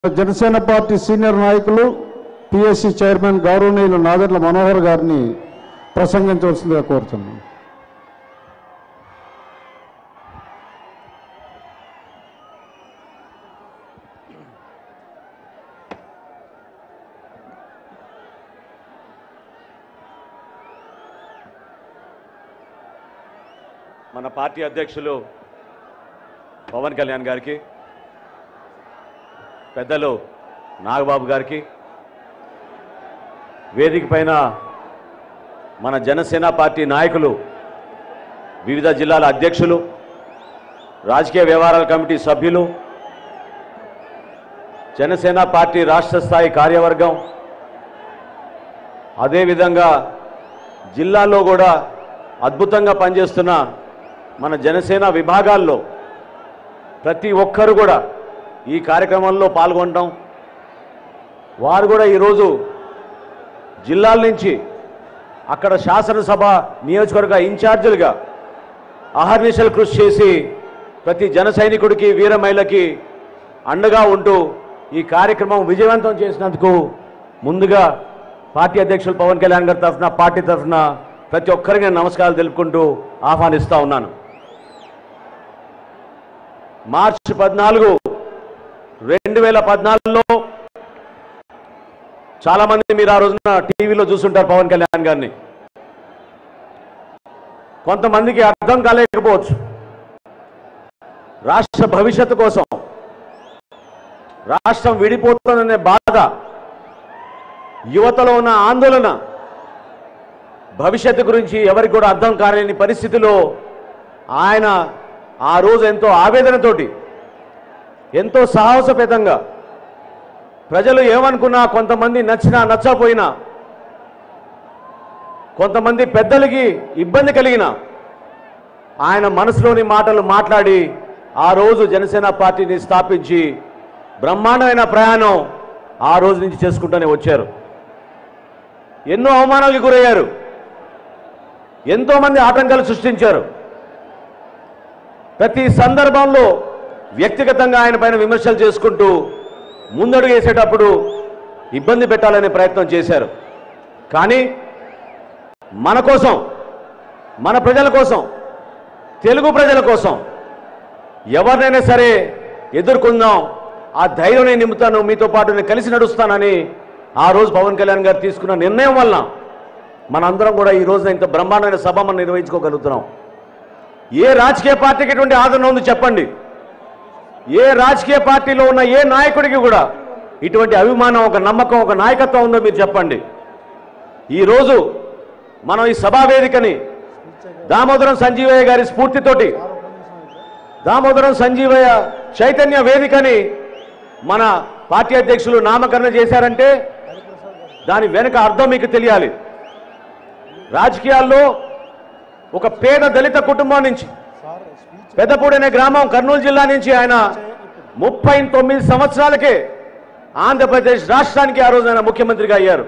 Janasena party senior నాయకులు PSC chairman గౌరవనీయులు నాదెండ్ల మనోహర్ గారిని ప్రసంగించవలసిందిగా కోరుతున్నాను మన పార్టీ అధ్యక్షులు పవన్ కళ్యాణ్ గారికి పెద్దలు నాగబాబు గారికి వేదిక పైన మన జనసేన పార్టీ నాయకులు వివిధ జిల్లాల అధ్యక్షులు రాజకీయ వ్యవహారాల కమిటీ సభ్యులు జనసేన పార్టీ రాష్ట్ర స్థాయి కార్యవర్గం అదేవిధంగా జిల్లాల్లో కూడా అద్భుతంగా పనిచేస్తున్న మన జనసేన విభాగాల్లో ప్రతి ఒక్కరు కూడా ఈ కార్యక్రమంలో పాల్గొనడం వారు కూడా ఈరోజు జిల్లాల నుంచి అక్కడ శాసనసభ నియోజకవర్గ ఇన్ఛార్జీలుగా అహర్నిశలు కృషి చేసి ప్రతి జన సైనికుడికి వీర మహిళకి అండగా ఉంటూ ఈ కార్యక్రమం విజయవంతం చేసినందుకు ముందుగా పార్టీ అధ్యక్షులు పవన్ కళ్యాణ్ గారి తరఫున పార్టీ తరఫున ప్రతి ఒక్కరికి నేను నమస్కారాలు తెలుపుకుంటూ ఆహ్వానిస్తా ఉన్నాను మార్చి పద్నాలుగు రెండు వేల పద్నాలుగులో చాలా మంది మీరు ఆ రోజున టీవీలో చూస్తుంటారు పవన్ కళ్యాణ్ గారిని కొంతమందికి అర్థం కాలేకపోవచ్చు రాష్ట్ర భవిష్యత్తు కోసం రాష్ట్రం విడిపోతుందనే బాధ యువతలో ఉన్న ఆందోళన భవిష్యత్తు గురించి ఎవరికి కూడా అర్థం కాలేని పరిస్థితిలో ఆయన ఆ రోజు ఎంతో ఆవేదనతోటి ఎంతో సాహసపేతంగా ప్రజలు ఏమనుకున్నా కొంతమంది నచ్చినా నచ్చకపోయినా కొంతమంది పెద్దలకి ఇబ్బంది కలిగిన ఆయన మనసులోని మాటలు మాట్లాడి ఆ రోజు జనసేన పార్టీని స్థాపించి బ్రహ్మాండమైన ప్రయాణం ఆ రోజు నుంచి చేసుకుంటూనే వచ్చారు ఎన్నో అవమానాలకు గురయ్యారు ఎంతో మంది ఆటంకాలు సృష్టించారు ప్రతి సందర్భంలో వ్యక్తిగతంగా ఆయన పైన విమర్శలు చేసుకుంటూ ముందడుగు వేసేటప్పుడు ఇబ్బంది పెట్టాలనే ప్రయత్నం చేశారు కానీ మన కోసం మన ప్రజల కోసం తెలుగు ప్రజల కోసం ఎవరినైనా సరే ఎదుర్కొందాం ఆ ధైర్యం నేను నింపుతాను మీతో పాటు నేను కలిసి నడుస్తానని ఆ రోజు పవన్ కళ్యాణ్ గారు తీసుకున్న నిర్ణయం వలన మనందరం కూడా ఈ రోజున ఇంత బ్రహ్మాండమైన సభ మనం నిర్వహించుకోగలుగుతున్నాం ఏ రాజకీయ పార్టీకి ఎటువంటి ఆదరణ ఉంది చెప్పండి ఏ రాజకీయ పార్టీలో ఉన్న ఏ నాయకుడికి కూడా ఇటువంటి అభిమానం ఒక నమ్మకం ఒక నాయకత్వం ఉందో మీరు చెప్పండి ఈరోజు మనం ఈ సభా వేదికని దామోదరం సంజీవయ్య గారి స్ఫూర్తితోటి దామోదరం సంజీవయ్య చైతన్య వేదికని మన పార్టీ అధ్యక్షులు నామకరణ చేశారంటే దాని వెనుక అర్థం మీకు తెలియాలి రాజకీయాల్లో ఒక పేద దళిత కుటుంబం నుంచి పెద్దపూడి అనే గ్రామం కర్నూలు జిల్లా నుంచి ఆయన ముప్పై తొమ్మిది సంవత్సరాలకే ఆంధ్రప్రదేశ్ రాష్ట్రానికి ఆ రోజు ఆయన ముఖ్యమంత్రిగా అయ్యారు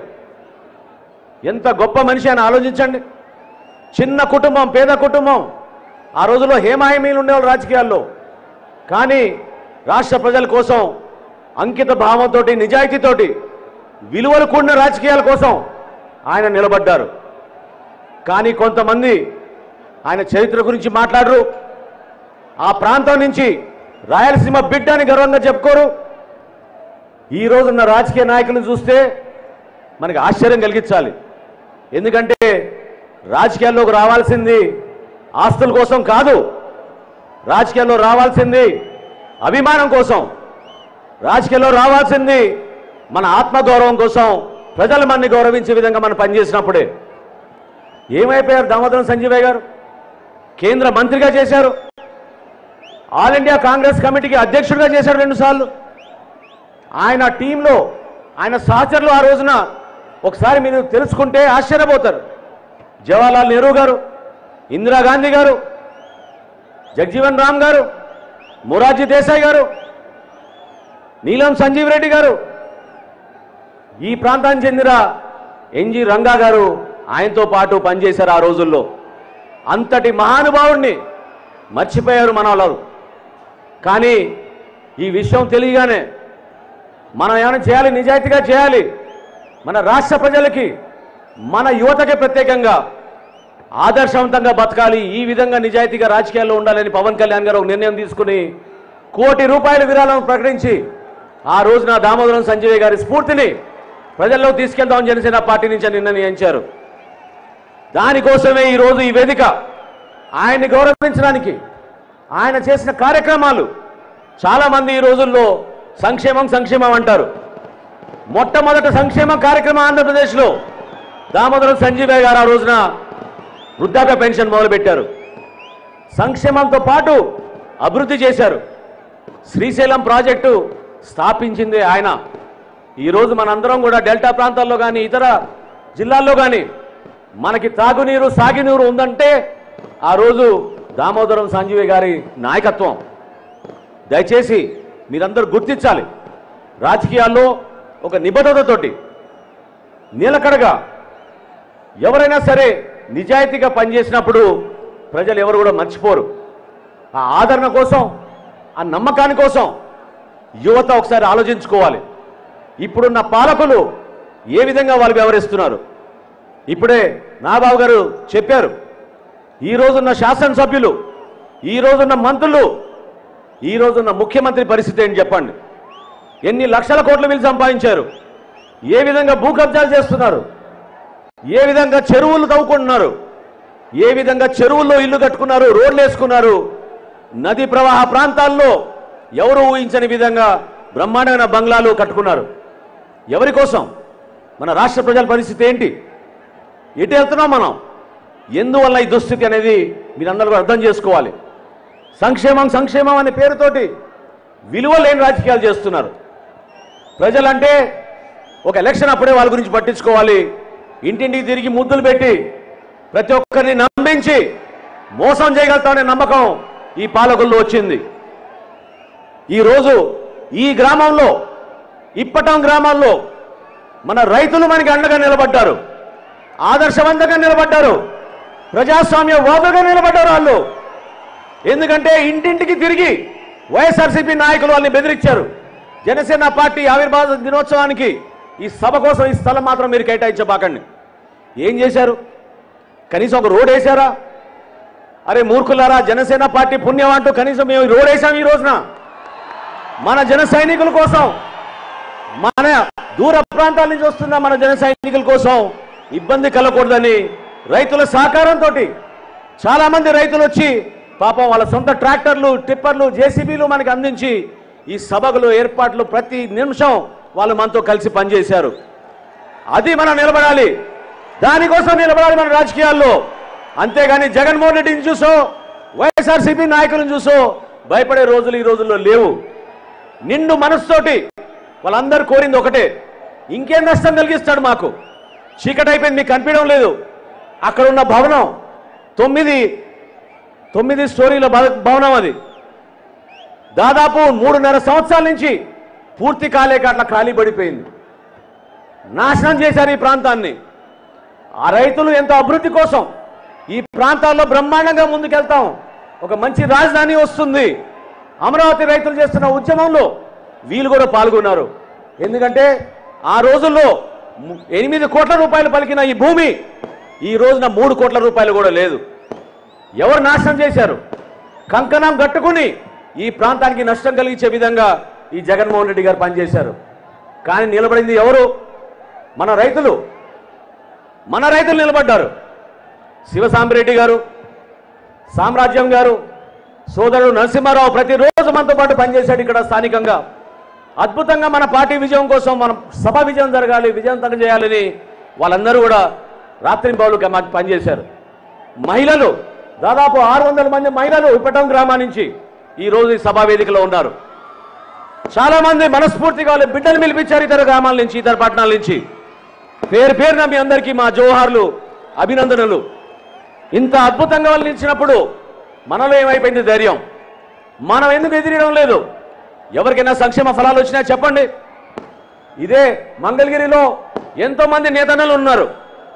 ఎంత గొప్ప మనిషి ఆయన ఆలోచించండి చిన్న కుటుంబం పేద కుటుంబం ఆ రోజుల్లో హేమాయమీలు ఉండేవాళ్ళు రాజకీయాల్లో కానీ రాష్ట్ర ప్రజల కోసం అంకిత భావంతో నిజాయితీతోటి విలువలు కూడిన రాజకీయాల కోసం ఆయన నిలబడ్డారు కానీ కొంతమంది ఆయన చరిత్ర గురించి మాట్లాడరు ఆ ప్రాంతం నుంచి రాయలసీమ బిడ్డ అని గర్వంగా చెప్పుకోరు ఈ రోజున్న రాజకీయ నాయకులను చూస్తే మనకి ఆశ్చర్యం కలిగించాలి ఎందుకంటే రాజకీయాల్లోకి రావాల్సింది ఆస్తుల కోసం కాదు రాజకీయాల్లో రావాల్సింది అభిమానం కోసం రాజకీయాల్లో రావాల్సింది మన ఆత్మగౌరవం కోసం ప్రజలు మనని గౌరవించే విధంగా మనం పనిచేసినప్పుడే ఏమైపోయారు దామోదరం సంజీవయ్య గారు కేంద్ర మంత్రిగా చేశారు ఆల్ ఇండియా కాంగ్రెస్ కమిటీకి అధ్యక్షుడిగా చేశారు రెండుసార్లు ఆయన టీంలో ఆయన సహచరులు ఆ రోజున ఒకసారి మీరు తెలుసుకుంటే ఆశ్చర్యపోతారు జవహర్లాల్ నెహ్రూ గారు ఇందిరాగాంధీ గారు జగజీవన్ రామ్ గారు మొరార్జీ దేశాయ్ గారు నీలం సంజీవ్ రెడ్డి గారు ఈ ప్రాంతానికి చెందిన ఎన్జి రంగా గారు ఆయనతో పాటు పనిచేశారు ఆ రోజుల్లో అంతటి మహానుభావుడిని మర్చిపోయారు మన వాళ్ళు కానీ ఈ విషయం తెలియగానే మనం ఏమైనా చేయాలి నిజాయితీగా చేయాలి మన రాష్ట్ర ప్రజలకి మన యువతకి ప్రత్యేకంగా ఆదర్శవంతంగా బతకాలి ఈ విధంగా నిజాయితీగా రాజకీయాల్లో ఉండాలని పవన్ కళ్యాణ్ గారు ఒక నిర్ణయం తీసుకుని కోటి రూపాయల విరాళం ప్రకటించి ఆ రోజున దామోదరం సంజయ్ గారి స్ఫూర్తిని ప్రజల్లో తీసుకెళ్తామని జనసేన పార్టీ నుంచి అని నిర్ణయించారు దానికోసమే ఈరోజు ఈ వేదిక ఆయన్ని గౌరవించడానికి ఆయన చేసిన కార్యక్రమాలు చాలామంది ఈ రోజుల్లో సంక్షేమం సంక్షేమం అంటారు మొట్టమొదటి సంక్షేమ కార్యక్రమం ఆంధ్రప్రదేశ్లో దామోదరం సంజీవయ్య గారు ఆ రోజున వృద్ధాప్య పెన్షన్ మొదలుపెట్టారు సంక్షేమంతో పాటు అభివృద్ధి చేశారు శ్రీశైలం ప్రాజెక్టు స్థాపించింది ఆయన ఈరోజు మనందరం కూడా డెల్టా ప్రాంతాల్లో కానీ ఇతర జిల్లాల్లో కానీ మనకి తాగునీరు సాగునీరు ఉందంటే ఆ రోజు దామోదరం సంజీవి గారి నాయకత్వం దయచేసి మీరందరూ గుర్తించాలి రాజకీయాల్లో ఒక నిబద్ధతతోటి నిలకడగా ఎవరైనా సరే నిజాయితీగా పనిచేసినప్పుడు ప్రజలు ఎవరు కూడా మర్చిపోరు ఆ ఆదరణ కోసం ఆ నమ్మకాని కోసం యువత ఒకసారి ఆలోచించుకోవాలి ఇప్పుడున్న పాలకులు ఏ విధంగా వాళ్ళు వ్యవహరిస్తున్నారు ఇప్పుడే నాబాబు గారు చెప్పారు ఈ రోజున్న శాసనసభ్యులు ఈ రోజున్న మంత్రులు ఈ రోజున్న ముఖ్యమంత్రి పరిస్థితి ఏంటి చెప్పండి ఎన్ని లక్షల కోట్ల వీళ్ళు సంపాదించారు ఏ విధంగా భూ కబ్జాలు చేస్తున్నారు ఏ విధంగా చెరువులు తవ్వుకుంటున్నారు ఏ విధంగా చెరువుల్లో ఇల్లు కట్టుకున్నారు రోడ్లు వేసుకున్నారు నది ప్రవాహ ప్రాంతాల్లో ఎవరు ఊహించని విధంగా బ్రహ్మాండమైన బంగ్లాలు కట్టుకున్నారు ఎవరి కోసం మన రాష్ట్ర ప్రజల పరిస్థితి ఏంటి ఎటు వెళ్తున్నాం మనం ఎందువల్ల ఈ దుస్థితి అనేది మీరందరూ కూడా అర్థం చేసుకోవాలి సంక్షేమం సంక్షేమం అనే పేరుతోటి విలువ లేని రాజకీయాలు చేస్తున్నారు ప్రజలంటే ఒక ఎలక్షన్ అప్పుడే వాళ్ళ గురించి పట్టించుకోవాలి ఇంటింటికి తిరిగి ముద్దులు పెట్టి ప్రతి ఒక్కరిని నమ్మించి మోసం చేయగలుగుతామనే నమ్మకం ఈ పాలకుల్లో వచ్చింది ఈరోజు ఈ గ్రామంలో ఇప్పటం గ్రామాల్లో మన రైతులు మనకి అండగా నిలబడ్డారు ఆదర్శవంతంగా నిలబడ్డారు ప్రజాస్వామ్య వాదుగా నిలబడ్డారు వాళ్ళు ఎందుకంటే ఇంటింటికి తిరిగి వైఎస్ఆర్సీపీ నాయకులు వాళ్ళని బెదిరించారు జనసేన పార్టీ ఆవిర్భావ దినోత్సవానికి ఈ సభ కోసం ఈ స్థలం మాత్రం మీరు కేటాయించబాకండి ఏం చేశారు కనీసం ఒక రోడ్ వేశారా అరే మూర్ఖులారా జనసేన పార్టీ పుణ్యం అంటూ కనీసం మేము ఈ రోడ్ వేసాం ఈ రోజున మన జన సైనికుల కోసం మన దూర ప్రాంతాల నుంచి వస్తున్న మన జన సైనికుల కోసం ఇబ్బంది కలగకూడదని రైతుల సహకారంతో చాలా మంది రైతులు వచ్చి పాపం వాళ్ళ సొంత ట్రాక్టర్లు టిప్పర్లు జేసీబీలు మనకి అందించి ఈ సభలు ఏర్పాట్లు ప్రతి నిమిషం వాళ్ళు మనతో కలిసి పనిచేశారు అది మనం నిలబడాలి దానికోసం నిలబడాలి మన రాజకీయాల్లో అంతేగాని జగన్మోహన్ రెడ్డిని చూసో వైఎస్ఆర్సీపీ నాయకులను చూసో భయపడే రోజులు ఈ రోజుల్లో లేవు నిండు మనసుతోటి వాళ్ళందరూ కోరింది ఒకటే ఇంకేం నష్టం కలిగిస్తాడు మాకు చీకటి అయిపోయింది మీకు కనిపించడం లేదు అక్కడ ఉన్న భవనం తొమ్మిది తొమ్మిది స్టోరీల భవ- భవనం అది దాదాపు మూడున్నర సంవత్సరాల నుంచి పూర్తి కాలేక అట్లా ఖాళీ పడిపోయింది నాశనం చేశారు ఈ ప్రాంతాన్ని ఆ రైతులు ఎంతో అభివృద్ధి కోసం ఈ ప్రాంతాల్లో బ్రహ్మాండంగా ముందుకెళ్తాం ఒక మంచి రాజధాని వస్తుంది అమరావతి రైతులు చేస్తున్న ఉద్యమంలో వీళ్ళు కూడా పాల్గొన్నారు ఎందుకంటే ఆ రోజుల్లో ము- ఎనిమిది కోట్ల రూపాయలు పలికిన ఈ భూమి ఈ రోజున మూడు కోట్ల రూపాయలు కూడా లేదు ఎవరు నాశనం చేశారు కంకణం కట్టుకుని ఈ ప్రాంతానికి నష్టం కలిగించే విధంగా ఈ జగన్మోహన్ రెడ్డి గారు పనిచేశారు కానీ నిలబడింది ఎవరు మన రైతులు మన రైతులు నిలబడ్డారు శివసాంబిరెడ్డి గారు సామ్రాజ్యం గారు సోదరుడు నరసింహారావు ప్రతిరోజు మనతో పాటు పనిచేశాడు ఇక్కడ స్థానికంగా అద్భుతంగా మన పార్టీ విజయం కోసం మనం సభ విజయం జరగాలి విజయవంతంగా చేయాలని వాళ్ళందరూ కూడా రాత్రింబావులుగా మాకు పనిచేశారు మహిళలు దాదాపు ఆరు వందల మంది మహిళలు ఇప్పటం గ్రామా నుంచి ఈ రోజు ఈ సభా వేదికలో ఉన్నారు చాలా మంది మనస్ఫూర్తిగా వాళ్ళ బిడ్డలు పిలిపించారు ఇతర గ్రామాల నుంచి ఇతర పట్టణాల నుంచి పేరు పేరున మీ అందరికీ మా జోహార్లు అభినందనలు ఇంత అద్భుతంగా వాళ్ళు నిలిచినప్పుడు మనలో ఏమైపోయింది ధైర్యం మనం ఎందుకు ఎదిరియడం లేదు ఎవరికైనా సంక్షేమ ఫలాలు వచ్చినా చెప్పండి ఇదే మంగళగిరిలో ఎంతో మంది నేతన్నలు ఉన్నారు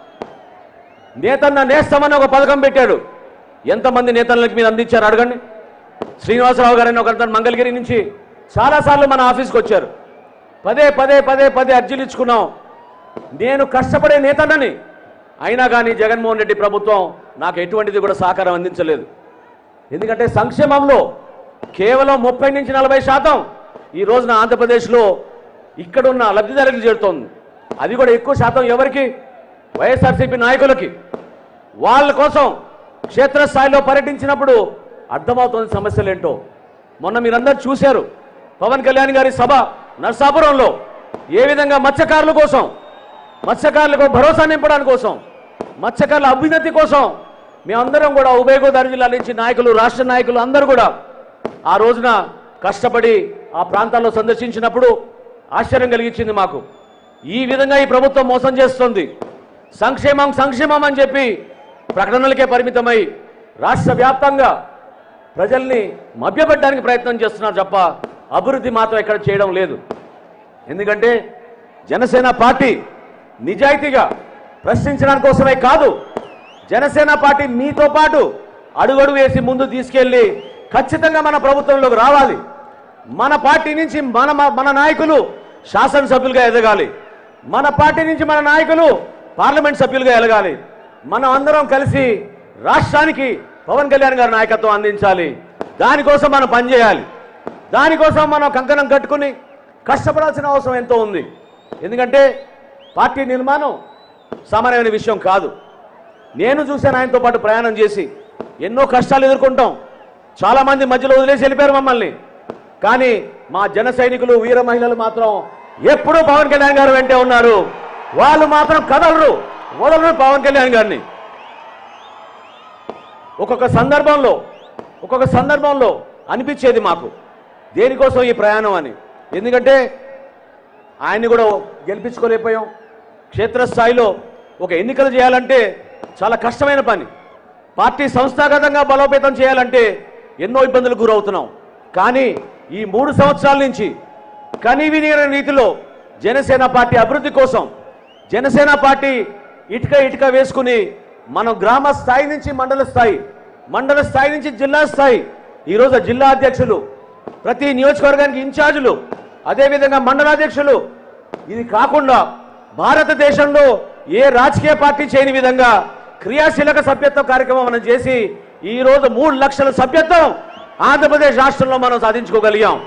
నేతన్న నేస్తామని ఒక పథకం పెట్టాడు ఎంతమంది నేతన్నలకి మీరు అందించారు అడగండి శ్రీనివాసరావు గారని ఒక అతను మంగళగిరి నుంచి చాలాసార్లు మన ఆఫీస్కి వచ్చారు పదే పదే పదే పదే అర్జీలు ఇచ్చుకున్నాం నేను కష్టపడే నేతనని అయినా కానీ జగన్మోహన్ రెడ్డి ప్రభుత్వం నాకు ఎటువంటిది కూడా సహకారం అందించలేదు ఎందుకంటే సంక్షేమంలో కేవలం ముప్పై నుంచి నలభై శాతం ఈ రోజున ఆంధ్రప్రదేశ్లో ఇక్కడున్న లబ్ధిదారులకు చేరుతోంది అది కూడా ఎక్కువ శాతం ఎవరికి వైఎస్ఆర్సీపీ నాయకులకి వాళ్ళ కోసం క్షేత్రస్థాయిలో పర్యటించినప్పుడు అర్థమవుతుంది సమస్యలు ఏంటో మొన్న మీరందరూ చూశారు పవన్ కళ్యాణ్ గారి సభ నర్సాపురంలో ఏ విధంగా మత్స్యకారుల కోసం మత్స్యకారులకు భరోసా నింపడానికి కోసం మత్స్యకారుల అభ్యున్నతి కోసం మేమందరం కూడా ఉభయ గోదావరి జిల్లా నుంచి నాయకులు రాష్ట్ర నాయకులు అందరూ కూడా ఆ రోజున కష్టపడి ఆ ప్రాంతాల్లో సందర్శించినప్పుడు ఆశ్చర్యం కలిగించింది మాకు ఈ విధంగా ఈ ప్రభుత్వం మోసం చేస్తుంది సంక్షేమం సంక్షేమం అని చెప్పి ప్రకటనలకే పరిమితమై రాష్ట్ర వ్యాప్తంగా ప్రజల్ని మభ్యపెట్టడానికి ప్రయత్నం చేస్తున్నారు తప్ప అభివృద్ధి మాత్రం ఎక్కడ చేయడం లేదు ఎందుకంటే జనసేన పార్టీ నిజాయితీగా ప్రశ్నించడానికి కోసమే కాదు జనసేన పార్టీ మీతో పాటు అడుగడు వేసి ముందు తీసుకెళ్లి ఖచ్చితంగా మన ప్రభుత్వంలోకి రావాలి మన పార్టీ నుంచి మన మన నాయకులు శాసనసభ్యులుగా ఎదగాలి మన పార్టీ నుంచి మన నాయకులు పార్లమెంట్ సభ్యులుగా ఎదగాలి మనం అందరం కలిసి రాష్ట్రానికి పవన్ కళ్యాణ్ గారి నాయకత్వం అందించాలి దానికోసం మనం పనిచేయాలి దానికోసం మనం కంకణం కట్టుకుని కష్టపడాల్సిన అవసరం ఎంతో ఉంది ఎందుకంటే పార్టీ నిర్మాణం సామాన్యమైన విషయం కాదు నేను చూశాను ఆయనతో పాటు ప్రయాణం చేసి ఎన్నో కష్టాలు ఎదుర్కొంటాం చాలామంది మధ్యలో వదిలేసి వెళ్ళిపోయారు మమ్మల్ని కానీ మా జన సైనికులు వీర మహిళలు మాత్రం ఎప్పుడూ పవన్ కళ్యాణ్ గారు వెంటే ఉన్నారు వాళ్ళు మాత్రం కదలరు వదలరు పవన్ కళ్యాణ్ గారిని ఒక్కొక్క సందర్భంలో ఒక్కొక్క సందర్భంలో అనిపించేది మాకు దేనికోసం ఈ ప్రయాణం అని ఎందుకంటే ఆయన్ని కూడా గెలిపించుకోలేకపోయాం క్షేత్రస్థాయిలో ఒక ఎన్నికలు చేయాలంటే చాలా కష్టమైన పని పార్టీ సంస్థాగతంగా బలోపేతం చేయాలంటే ఎన్నో ఇబ్బందులకు గురవుతున్నాం కానీ ఈ మూడు సంవత్సరాల నుంచి కనివినీయ రీతిలో జనసేన పార్టీ అభివృద్ధి కోసం జనసేన పార్టీ ఇటుక ఇటుక వేసుకుని మనం గ్రామ స్థాయి నుంచి మండల స్థాయి మండల స్థాయి నుంచి జిల్లా స్థాయి ఈరోజు జిల్లా అధ్యక్షులు ప్రతి నియోజకవర్గానికి ఇన్ఛార్జీలు అదేవిధంగా మండలాధ్యక్షులు ఇది కాకుండా భారతదేశంలో ఏ రాజకీయ పార్టీ చేయని విధంగా క్రియాశీలక సభ్యత్వ కార్యక్రమం మనం చేసి ఈ రోజు మూడు లక్షల సభ్యత్వం ఆంధ్రప్రదేశ్ రాష్ట్రంలో మనం సాధించుకోగలిగాం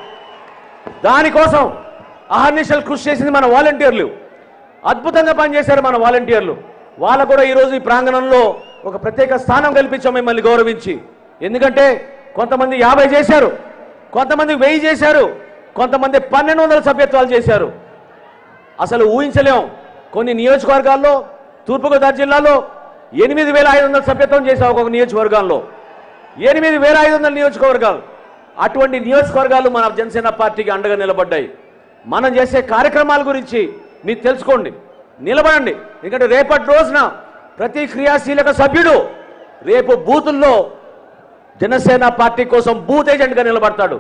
దానికోసం అహర్నిశలు కృషి చేసింది మన వాలంటీర్లు అద్భుతంగా పనిచేశారు మన వాలంటీర్లు వాళ్ళకు కూడా ఈరోజు ఈ ప్రాంగణంలో ఒక ప్రత్యేక స్థానం కల్పించాం మిమ్మల్ని గౌరవించి ఎందుకంటే కొంతమంది యాభై చేశారు కొంతమంది వెయ్యి చేశారు కొంతమంది పన్నెండు వందల సభ్యత్వాలు చేశారు అసలు ఊహించలేం కొన్ని నియోజకవర్గాల్లో తూర్పుగోదావరి జిల్లాలో ఎనిమిది వేల ఐదు వందల సభ్యత్వం చేశాం ఒక్కొక్క నియోజకవర్గాల్లో ఎనిమిది వేల ఐదు వందల నియోజకవర్గాలు అటువంటి నియోజకవర్గాలు మన జనసేన పార్టీకి అండగా నిలబడ్డాయి మనం చేసే కార్యక్రమాల గురించి మీరు తెలుసుకోండి నిలబడండి ఎందుకంటే రేపటి రోజున ప్రతి క్రియాశీలక సభ్యుడు రేపు బూతుల్లో జనసేన పార్టీ కోసం బూత్ ఏజెంట్గా నిలబడతాడు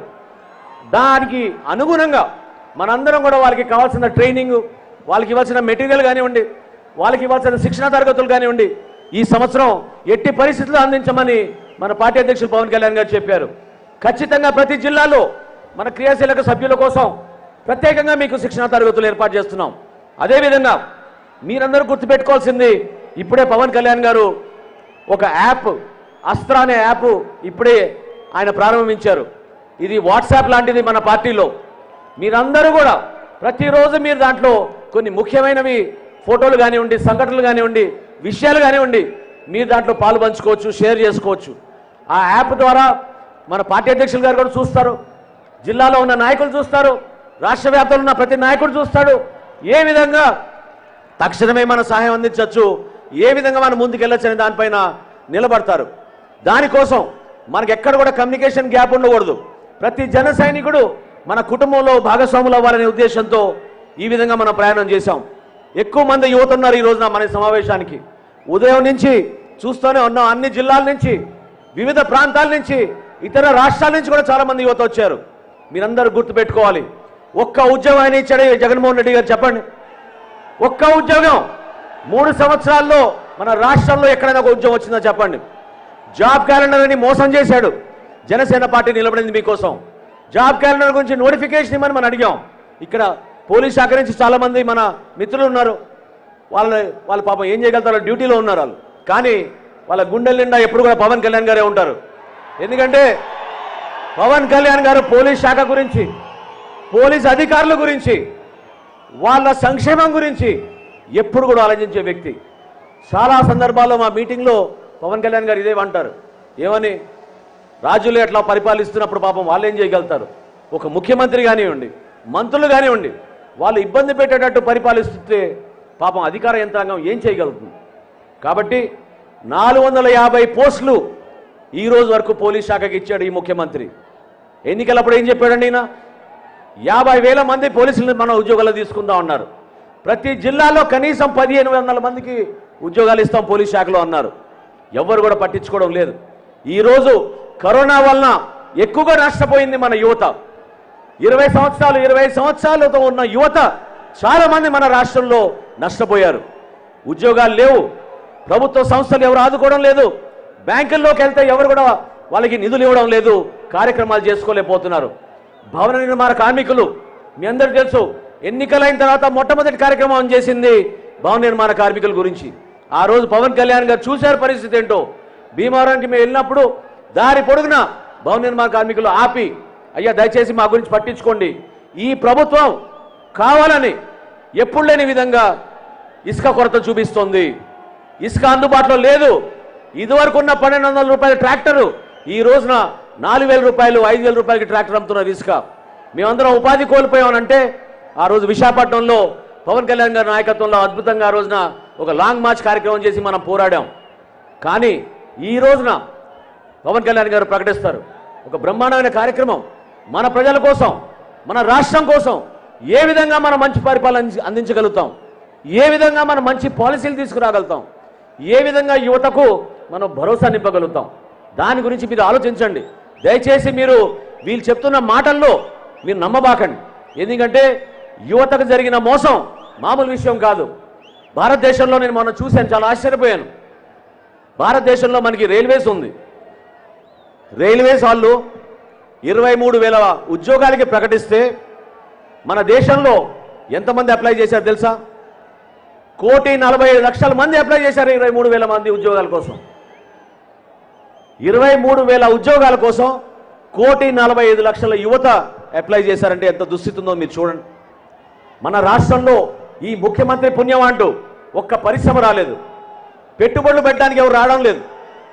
దానికి అనుగుణంగా మనందరం కూడా వాళ్ళకి కావాల్సిన ట్రైనింగ్ వాళ్ళకి ఇవ్వాల్సిన మెటీరియల్ కానివ్వండి వాళ్ళకి ఇవ్వాల్సిన శిక్షణ తరగతులు కానివ్వండి ఈ సంవత్సరం ఎట్టి పరిస్థితుల్లో అందించమని మన పార్టీ అధ్యక్షులు పవన్ కళ్యాణ్ గారు చెప్పారు ఖచ్చితంగా ప్రతి జిల్లాలో మన క్రియాశీలక సభ్యుల కోసం ప్రత్యేకంగా మీకు శిక్షణ తరగతులు ఏర్పాటు చేస్తున్నాం అదేవిధంగా మీరందరూ గుర్తుపెట్టుకోవాల్సింది ఇప్పుడే పవన్ కళ్యాణ్ గారు ఒక యాప్ అస్త్ర అనే యాప్ ఇప్పుడే ఆయన ప్రారంభించారు ఇది వాట్సాప్ లాంటిది మన పార్టీలో మీరందరూ కూడా ప్రతిరోజు మీరు దాంట్లో కొన్ని ముఖ్యమైనవి ఫోటోలు కానివ్వండి సంఘటనలు కానివ్వండి విషయాలు కానివ్వండి మీరు దాంట్లో పాలు పంచుకోవచ్చు షేర్ చేసుకోవచ్చు ఆ యాప్ ద్వారా మన పార్టీ అధ్యక్షులు గారు కూడా చూస్తారు జిల్లాలో ఉన్న నాయకులు చూస్తారు రాష్ట్ర వ్యాప్తంలో ఉన్న ప్రతి నాయకుడు చూస్తాడు ఏ విధంగా తక్షణమే మన సహాయం అందించవచ్చు ఏ విధంగా మనం ముందుకెళ్ళొచ్చు అనే దానిపైన నిలబడతారు దానికోసం మనకి ఎక్కడ కూడా కమ్యూనికేషన్ గ్యాప్ ఉండకూడదు ప్రతి జన సైనికుడు మన కుటుంబంలో భాగస్వాములు అవ్వాలనే ఉద్దేశంతో ఈ విధంగా మనం ప్రయాణం చేశాం ఎక్కువ మంది యువత ఉన్నారు ఈ రోజున మన సమావేశానికి ఉదయం నుంచి చూస్తూనే ఉన్నాం అన్ని జిల్లాల నుంచి వివిధ ప్రాంతాల నుంచి ఇతర రాష్ట్రాల నుంచి కూడా చాలా మంది యువత వచ్చారు మీరందరూ గుర్తుపెట్టుకోవాలి ఒక్క ఉద్యోగం ఆయన ఇచ్చాడు ఈ జగన్మోహన్ రెడ్డి గారు చెప్పండి ఒక్క ఉద్యోగం మూడు సంవత్సరాల్లో మన రాష్ట్రంలో ఎక్కడైనా ఒక ఉద్యోగం వచ్చిందో చెప్పండి జాబ్ క్యాలెండర్ అని మోసం చేశాడు జనసేన పార్టీ నిలబడింది మీకోసం జాబ్ క్యాలెండర్ గురించి నోటిఫికేషన్ ఇవ్వమని మనం అడిగాం ఇక్కడ పోలీస్ శాఖ నుంచి చాలా మంది మన మిత్రులు ఉన్నారు వాళ్ళ వాళ్ళ పాపం ఏం చేయగలుగుతారో డ్యూటీలో ఉన్నారు వాళ్ళు కానీ వాళ్ళ గుండెల నిండా ఎప్పుడు కూడా పవన్ కళ్యాణ్ గారే ఉంటారు ఎందుకంటే పవన్ కళ్యాణ్ గారు పోలీస్ శాఖ గురించి పోలీస్ అధికారుల గురించి వాళ్ళ సంక్షేమం గురించి ఎప్పుడు కూడా ఆలోచించే వ్యక్తి చాలా సందర్భాల్లో మా మీటింగ్లో పవన్ కళ్యాణ్ గారు ఇదే అంటారు ఏమని రాజులు ఎట్లా పరిపాలిస్తున్నప్పుడు పాపం వాళ్ళు ఏం చేయగలుగుతారు ఒక ముఖ్యమంత్రి కానివ్వండి మంత్రులు కానివ్వండి వాళ్ళు ఇబ్బంది పెట్టేటట్టు పరిపాలిస్తుంటే పాపం అధికార యంత్రాంగం ఏం చేయగలుగుతుంది కాబట్టి నాలుగు వందల యాభై పోస్టులు ఈ రోజు వరకు పోలీస్ శాఖకి ఇచ్చాడు ఈ ముఖ్యమంత్రి ఎన్నికలప్పుడు ఏం చెప్పాడండి ఈయన యాభై వేల మంది పోలీసులను మనం ఉద్యోగాలు తీసుకుందాం అన్నారు ప్రతి జిల్లాలో కనీసం పదిహేను వందల మందికి ఉద్యోగాలు ఇస్తాం పోలీస్ శాఖలో అన్నారు ఎవరు కూడా పట్టించుకోవడం లేదు ఈరోజు కరోనా వలన ఎక్కువగా నష్టపోయింది మన యువత ఇరవై సంవత్సరాలు ఇరవై సంవత్సరాలతో ఉన్న యువత చాలా మంది మన రాష్ట్రంలో నష్టపోయారు ఉద్యోగాలు లేవు ప్రభుత్వ సంస్థలు ఎవరు ఆదుకోవడం లేదు బ్యాంకుల్లోకి వెళ్తే ఎవరు కూడా వాళ్ళకి నిధులు ఇవ్వడం లేదు కార్యక్రమాలు చేసుకోలేకపోతున్నారు భవన నిర్మాణ కార్మికులు మీ అందరికీ తెలుసు ఎన్నికలైన తర్వాత మొట్టమొదటి కార్యక్రమం చేసింది భవన నిర్మాణ కార్మికుల గురించి ఆ రోజు పవన్ కళ్యాణ్ గారు చూశారు పరిస్థితి ఏంటో భీమవరానికి మేము వెళ్ళినప్పుడు దారి పొడుగున భవన నిర్మాణ కార్మికులు ఆపి అయ్యా దయచేసి మా గురించి పట్టించుకోండి ఈ ప్రభుత్వం కావాలని ఎప్పుడు లేని విధంగా ఇసుక కొరత చూపిస్తోంది ఇసుక అందుబాటులో లేదు ఇదివరకు ఉన్న పన్నెండు వందల రూపాయల ట్రాక్టరు ఈ రోజున నాలుగు వేల రూపాయలు ఐదు వేల రూపాయలకి ట్రాక్టర్ అమ్ముతున్నారు ఇసుక మేమందరం ఉపాధి కోల్పోయామనంటే ఆ రోజు విశాఖపట్నంలో పవన్ కళ్యాణ్ గారి నాయకత్వంలో అద్భుతంగా ఆ రోజున ఒక లాంగ్ మార్చ్ కార్యక్రమం చేసి మనం పోరాడాం కానీ ఈ రోజున పవన్ కళ్యాణ్ గారు ప్రకటిస్తారు ఒక బ్రహ్మాండమైన కార్యక్రమం మన ప్రజల కోసం మన రాష్ట్రం కోసం ఏ విధంగా మనం మంచి పరిపాలన అంది- అందించగలుగుతాం ఏ విధంగా మనం మంచి పాలసీలు తీసుకురాగలుగుతాం ఏ విధంగా యువతకు మనం భరోసా నింపగలుగుతాం దాని గురించి మీరు ఆలోచించండి దయచేసి మీరు వీళ్ళు చెప్తున్న మాటల్లో మీరు నమ్మబాకండి ఎందుకంటే యువతకు జరిగిన మోసం మామూలు విషయం కాదు భారతదేశంలో నేను మొన్న చూశాను చాలా ఆశ్చర్యపోయాను భారతదేశంలో మనకి రైల్వేస్ ఉంది రైల్వేస్ వాళ్ళు ఇరవై మూడు వేల ఉద్యోగాలకి ప్రకటిస్తే మన దేశంలో ఎంతమంది అప్లై చేశారు తెలుసా కోటి నలభై ఐదు లక్షల మంది అప్లై చేశారు ఇరవై మూడు వేల మంది ఉద్యోగాల కోసం ఇరవై మూడు వేల ఉద్యోగాల కోసం కోటి నలభై ఐదు లక్షల యువత అప్లై చేశారంటే ఎంత దుస్థితి ఉందో మీరు చూడండి మన రాష్ట్రంలో ఈ ముఖ్యమంత్రి పుణ్యం అంటూ ఒక్క పరిశ్రమ రాలేదు పెట్టుబడులు పెట్టడానికి ఎవరు రావడం లేదు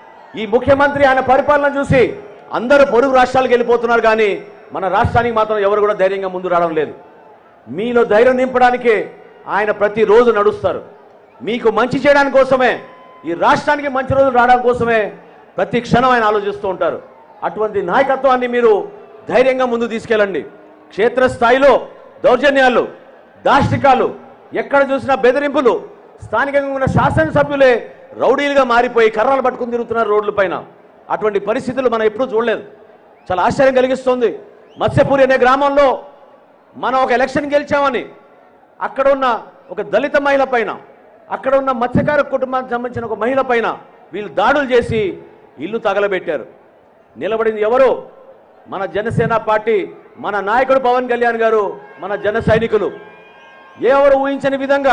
ఈ ముఖ్యమంత్రి ఆయన పరిపాలన చూసి అందరూ పొరుగు రాష్ట్రాలకు వెళ్ళిపోతున్నారు కానీ మన రాష్ట్రానికి మాత్రం ఎవరు కూడా ధైర్యంగా ముందు రావడం లేదు మీలో ధైర్యం నింపడానికే ఆయన ప్రతిరోజు నడుస్తారు మీకు మంచి చేయడానికి కోసమే ఈ రాష్ట్రానికి మంచి రోజులు రావడం కోసమే ప్రతి క్షణం ఆయన ఆలోచిస్తూ ఉంటారు అటువంటి నాయకత్వాన్ని మీరు ధైర్యంగా ముందు తీసుకెళ్ళండి క్షేత్రస్థాయిలో దౌర్జన్యాలు దాష్టికాలు ఎక్కడ చూసినా బెదిరింపులు స్థానికంగా ఉన్న శాసనసభ్యులే రౌడీలుగా మారిపోయి కర్రలు పట్టుకుని తిరుగుతున్నారు రోడ్ల పైన అటువంటి పరిస్థితులు మనం ఎప్పుడూ చూడలేదు చాలా ఆశ్చర్యం కలిగిస్తుంది మత్స్యపూరి అనే గ్రామంలో మనం ఒక ఎలక్షన్ గెలిచామని అక్కడ ఉన్న ఒక దళిత మహిళ పైన అక్కడ ఉన్న మత్స్యకార కుటుంబానికి సంబంధించిన ఒక మహిళ పైన వీళ్ళు దాడులు చేసి ఇల్లు తగలబెట్టారు నిలబడింది ఎవరు మన జనసేన పార్టీ మన నాయకుడు పవన్ కళ్యాణ్ గారు మన జన సైనికులు ఎవరు ఊహించని విధంగా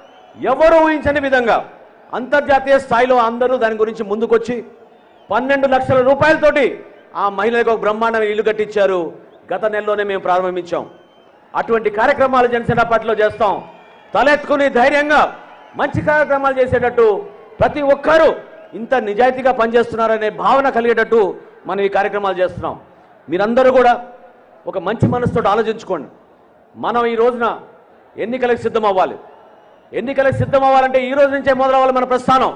ఎవరు ఊహించని విధంగా అంతర్జాతీయ స్థాయిలో అందరూ దాని గురించి ముందుకొచ్చి పన్నెండు లక్షల రూపాయలతోటి ఆ మహిళలకు ఒక బ్రహ్మాండమైన ఇల్లు కట్టించారు గత నెలలోనే మేము ప్రారంభించాం అటువంటి కార్యక్రమాలు జనసేన పార్టీలో చేస్తాం తలెత్తుకుని ధైర్యంగా మంచి కార్యక్రమాలు చేసేటట్టు ప్రతి ఒక్కరూ ఇంత నిజాయితీగా పనిచేస్తున్నారనే భావన కలిగేటట్టు మనం ఈ కార్యక్రమాలు చేస్తున్నాం మీరందరూ కూడా ఒక మంచి మనసుతో ఆలోచించుకోండి మనం ఈ రోజున ఎన్నికలకు సిద్ధం అవ్వాలి ఎన్నికలకు సిద్ధం అవ్వాలంటే ఈ రోజు నుంచే మొదలవ్వాలి మన ప్రస్థానం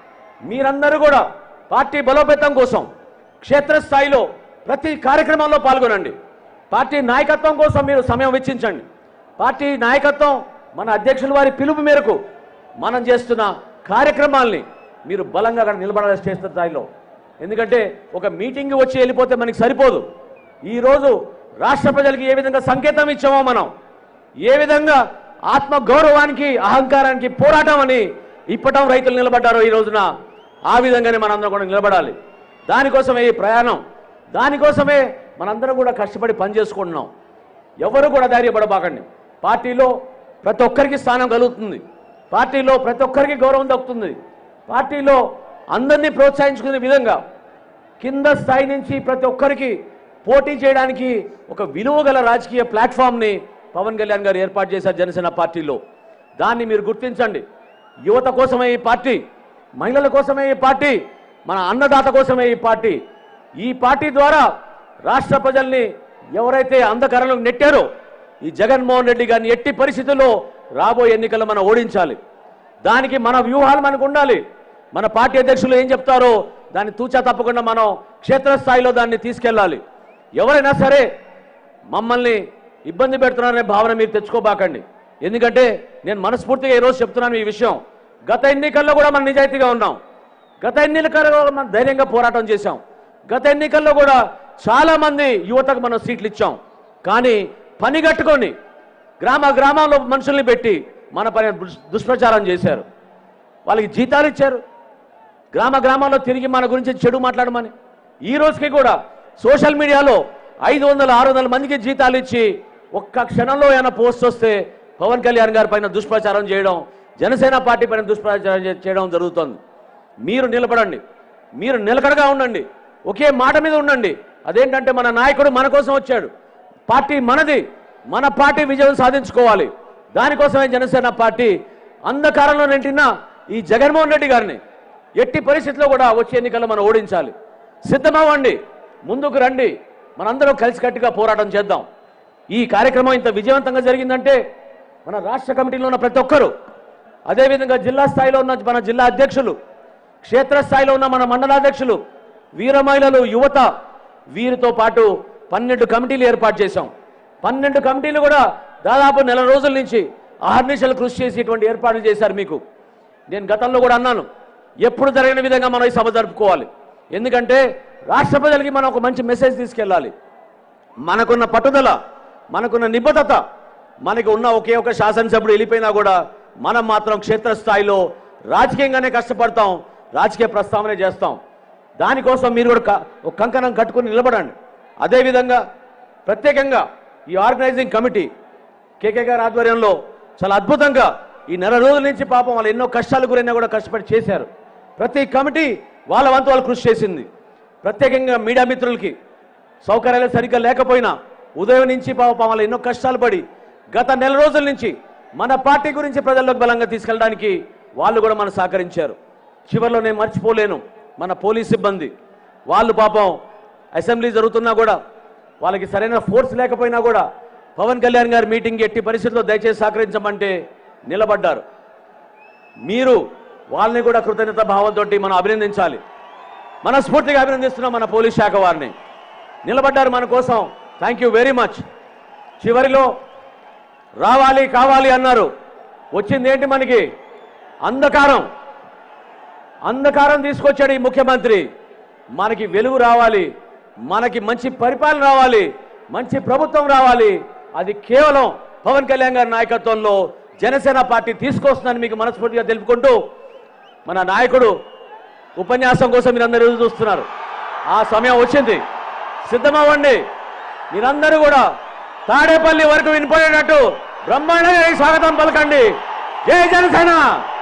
మీరందరూ కూడా పార్టీ బలోపేతం కోసం క్షేత్రస్థాయిలో ప్రతి కార్యక్రమంలో పాల్గొనండి పార్టీ నాయకత్వం కోసం మీరు సమయం వెచ్చించండి పార్టీ నాయకత్వం మన అధ్యక్షుల వారి పిలుపు మేరకు మనం చేస్తున్న కార్యక్రమాల్ని మీరు బలంగా అక్కడ నిలబడాలి చేస్తున్న స్థాయిలో ఎందుకంటే ఒక మీటింగ్ వచ్చి వెళ్ళిపోతే మనకి సరిపోదు ఈరోజు రాష్ట్ర ప్రజలకి ఏ విధంగా సంకేతం ఇచ్చామో మనం ఏ విధంగా ఆత్మ గౌరవానికి అహంకారానికి పోరాటం అని ఇప్పటం రైతులు నిలబడ్డారో ఈ రోజున ఆ విధంగానే మనందరం కూడా నిలబడాలి దానికోసమే ఈ ప్రయాణం దానికోసమే మనందరం కూడా కష్టపడి పని చేసుకుంటున్నాం ఎవరు కూడా ధైర్యపడబాకండి పార్టీలో ప్రతి ఒక్కరికి స్థానం కలుగుతుంది పార్టీలో ప్రతి ఒక్కరికి గౌరవం దక్కుతుంది పార్టీలో అందరినీ ప్రోత్సహించుకునే విధంగా కింద స్థాయి నుంచి ప్రతి ఒక్కరికి పోటీ చేయడానికి ఒక విలువ గల రాజకీయ ప్లాట్ఫామ్ని పవన్ కళ్యాణ్ గారు ఏర్పాటు చేశారు జనసేన పార్టీలో దాన్ని మీరు గుర్తించండి యువత కోసమే ఈ పార్టీ మహిళల కోసమే ఈ పార్టీ మన అన్నదాత కోసమే ఈ పార్టీ ఈ పార్టీ ద్వారా రాష్ట్ర ప్రజల్ని ఎవరైతే అంధకారంలోకి నెట్టారో ఈ జగన్మోహన్ రెడ్డి గారిని ఎట్టి పరిస్థితుల్లో రాబోయే ఎన్నికల్లో మనం ఓడించాలి దానికి మన వ్యూహాలు మనకు ఉండాలి మన పార్టీ అధ్యక్షులు ఏం చెప్తారో దాన్ని తూచా తప్పకుండా మనం క్షేత్రస్థాయిలో దాన్ని తీసుకెళ్ళాలి ఎవరైనా సరే మమ్మల్ని ఇబ్బంది పెడుతున్నారనే భావన మీరు తెచ్చుకోబాకండి ఎందుకంటే నేను మనస్ఫూర్తిగా ఈరోజు చెప్తున్నాను ఈ విషయం గత ఎన్నికల్లో కూడా మనం నిజాయితీగా ఉన్నాం గత ఎన్నికల్లో కూడా మనం ధైర్యంగా పోరాటం చేశాం గత ఎన్నికల్లో కూడా చాలా మంది యువతకు మనం సీట్లు ఇచ్చాం కానీ పని కట్టుకొని గ్రామ గ్రామాల్లో మనుషుల్ని పెట్టి మన పని దుష్- దుష్ప్రచారం చేశారు వాళ్ళకి జీతాలు ఇచ్చారు గ్రామ గ్రామాల్లో తిరిగి మన గురించి చెడు మాట్లాడమని ఈ రోజుకి కూడా సోషల్ మీడియాలో ఐదు వందల ఆరు వందల మందికి జీతాలు ఇచ్చి ఒక్క క్షణంలో ఏమైనా పోస్ట్ వస్తే పవన్ కళ్యాణ్ గారి పైన దుష్ప్రచారం చేయడం జనసేన పార్టీ పైన దుష్ప్రచారం చే- చేయడం జరుగుతోంది మీరు నిలబడండి మీరు నిలకడగా ఉండండి ఒకే మాట మీద ఉండండి అదేంటంటే మన నాయకుడు మన కోసం వచ్చాడు పార్టీ మనది మన పార్టీ విజయం సాధించుకోవాలి దానికోసమే జనసేన పార్టీ అంధకారంలో నింటిన ఈ జగన్మోహన్ రెడ్డి గారిని ఎట్టి పరిస్థితిలో కూడా వచ్చే ఎన్నికల్లో మనం ఓడించాలి సిద్ధమవ్వండి ముందుకు రండి మనందరం కలిసికట్టుగా పోరాటం చేద్దాం ఈ కార్యక్రమం ఇంత విజయవంతంగా జరిగిందంటే మన రాష్ట్ర కమిటీలో ఉన్న ప్రతి ఒక్కరూ అదేవిధంగా జిల్లా స్థాయిలో ఉన్న మన జిల్లా అధ్యక్షులు క్షేత్రస్థాయిలో ఉన్న మన మండలాధ్యక్షులు వీర మహిళలు యువత వీరితో పాటు పన్నెండు కమిటీలు ఏర్పాటు చేశాం పన్నెండు కమిటీలు కూడా దాదాపు నెల రోజుల నుంచి ఆహర్నిశలు కృషి చేసి ఇటువంటి ఏర్పాట్లు చేశారు మీకు నేను గతంలో కూడా అన్నాను ఎప్పుడు జరిగిన విధంగా మనం ఈ సభ జరుపుకోవాలి ఎందుకంటే రాష్ట్ర ప్రజలకి మనం ఒక మంచి మెసేజ్ తీసుకెళ్ళాలి మనకున్న పట్టుదల మనకున్న నిబద్ధత మనకు ఉన్న ఒకే ఒక శాసనసభ్యుడు వెళ్ళిపోయినా కూడా మనం మాత్రం క్షేత్రస్థాయిలో రాజకీయంగానే కష్టపడతాం రాజకీయ ప్రస్తావన చేస్తాం దానికోసం మీరు కూడా క- ఒక కంకణం కట్టుకుని నిలబడండి అదేవిధంగా ప్రత్యేకంగా ఈ ఆర్గనైజింగ్ కమిటీ కేకే గారి ఆధ్వర్యంలో చాలా అద్భుతంగా ఈ నెల రోజుల నుంచి పాపం వాళ్ళు ఎన్నో కష్టాలు గురైనా కూడా కష్టపడి చేశారు ప్రతి కమిటీ వాళ్ళ వంతు వాళ్ళు కృషి చేసింది ప్రత్యేకంగా మీడియా మిత్రులకి సౌకర్యాలు సరిగ్గా లేకపోయినా ఉదయం నుంచి పాపం వాళ్ళు ఎన్నో కష్టాలు పడి గత నెల రోజుల నుంచి మన పార్టీ గురించి ప్రజల్లోకి బలంగా తీసుకెళ్ళడానికి వాళ్ళు కూడా మన సహకరించారు చివరిలో నేను మర్చిపోలేను మన పోలీస్ సిబ్బంది వాళ్ళు పాపం అసెంబ్లీ జరుగుతున్నా కూడా వాళ్ళకి సరైన ఫోర్స్ లేకపోయినా కూడా పవన్ కళ్యాణ్ గారి మీటింగ్ ఎట్టి పరిస్థితుల్లో దయచేసి సహకరించమంటే నిలబడ్డారు మీరు వాళ్ళని కూడా కృతజ్ఞత భావంతో మనం అభినందించాలి మనస్ఫూర్తిగా అభినందిస్తున్నాం మన పోలీస్ శాఖ వారిని నిలబడ్డారు మన కోసం థ్యాంక్ యూ వెరీ మచ్ చివరిలో రావాలి కావాలి అన్నారు వచ్చింది ఏంటి మనకి అంధకారం అంధకారం తీసుకొచ్చాడు ఈ ముఖ్యమంత్రి మనకి వెలుగు రావాలి మనకి మంచి పరిపాలన రావాలి మంచి ప్రభుత్వం రావాలి అది కేవలం పవన్ కళ్యాణ్ గారి నాయకత్వంలో జనసేన పార్టీ తీసుకొస్తుందని మీకు మనస్ఫూర్తిగా తెలుపుకుంటూ మన నాయకుడు ఉపన్యాసం కోసం మీరందరూ ఎదురు చూస్తున్నారు ఆ సమయం వచ్చింది సిద్ధమవ్వండి మీరందరూ కూడా తాడేపల్లి వరకు వినిపోయేటట్టు బ్రహ్మాండంగా ఈ స్వాగతం పలకండి జై జనసేన